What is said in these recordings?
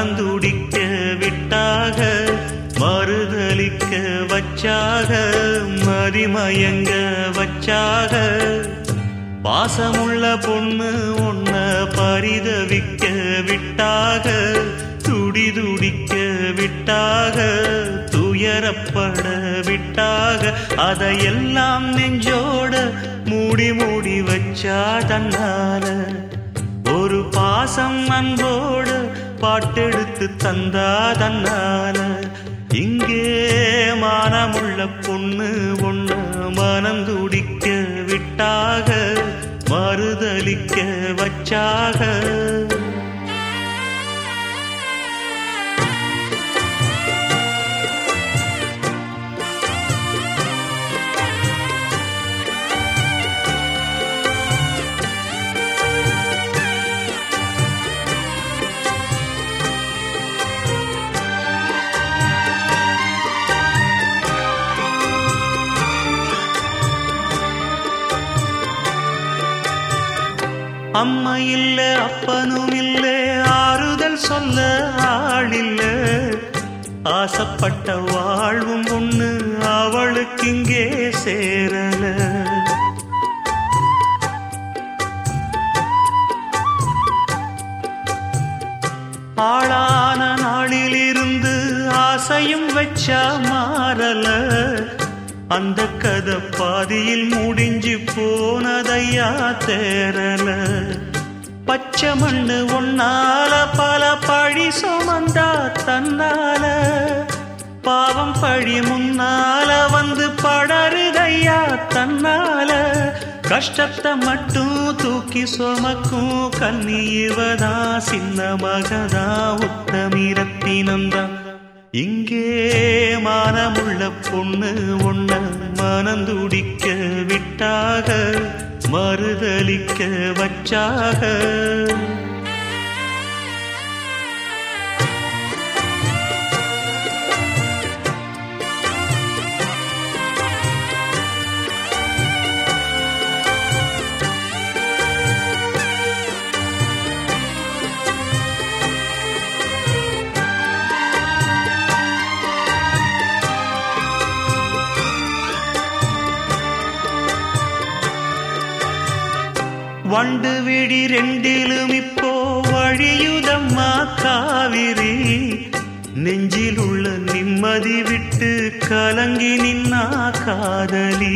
மனந்துடிக்க விட்டாக மறுதலிக்க வச்சாக மதிமயங்க வச்சாக பாசமுள்ள பொண்ணு ஒன்ன பரிதவிக்க விட்டாக துடி துடிக்க விட்டாக துயரப்பட விட்டாக அதையெல்லாம் நெஞ்சோட மூடி மூடி வச்சா தன்னால ஒரு பாசம் அன்போடு பாட்டெடுத்து தந்தா தன்னால இங்கே மானமுள்ள பொண்ணு ஒண்ணு மனம் துடிக்க விட்டாக மறுதலிக்க வச்சாக அம்மா இல்ல அப்பனும் இல்ல ஆறுதல் சொல்ல ஆளில்ல ஆசைப்பட்ட வாழ்வும் ஒண்ணு அவளுக்கு இங்கே சேரல ஆளான நாளிலிருந்து ஆசையும் வச்சா மாறல அந்த கதை பாதியில் முடிஞ்சு போனதையா தேரல பச்சை மண்ணு ஒன்னால பல பழி சுமந்தா தன்னால பாவம் பழி முன்னால வந்து படருதையா தன்னால கஷ்டத்தை மட்டும் தூக்கி சுமக்கும் கண்ணி இவதா சின்ன மகதா உத்தமிரத்தினந்தான் இங்கே மானமுள்ள பொண்ணு ஒண்ண மனந்துடிக்க விட்டாக மறுதலிக்க வச்சாக வண்டு விழி ரெண்டிலும் இப்போ வழியுதம்மா காவிரி நெஞ்சில் உள்ள நிம்மதி விட்டு கலங்கி நின்னா காதலி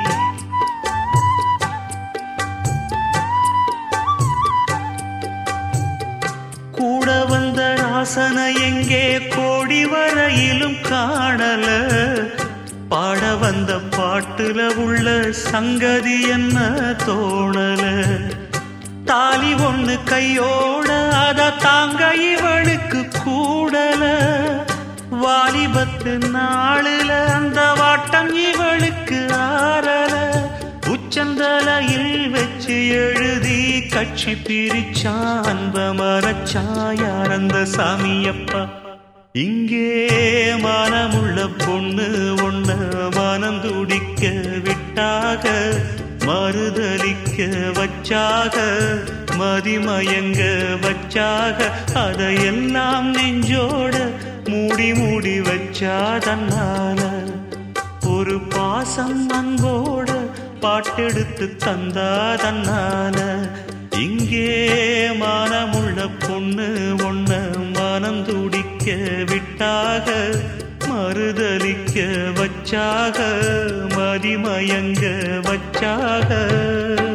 கூட வந்த ராசனை எங்கே கோடி வரையிலும் காணல பாட வந்த பாட்டுல உள்ள சங்கதி என்ன தோணல தாலி ஒண்ணு கையோட அத தாங்க இவளுக்கு கூடல வாலிபத்து நாளுல அந்த வாட்டம் இவளுக்கு ஆறல உச்சந்தலையில் வச்சு எழுதி கட்சி பிரிச்சா அன்ப மரச்சா யார் அந்த சாமியப்பா இங்கே மனமுள்ள பொண்ணு ஒண்ண மனம் துடிக்க விட்டாக மறுதலிக்க வச்சாக மதிமயங்க வச்சாக அதையெல்லாம் நெஞ்சோட மூடி மூடி வச்சா தன்னால ஒரு பாசம் அன்போட பாட்டெடுத்து தந்தா தன்னால இங்கே மானமுள்ள பொண்ணு ஒண்ண மனம் துடிக்க விட்டாக மறுதலிக்க வச்சாக மதிமயங்க வச்சாக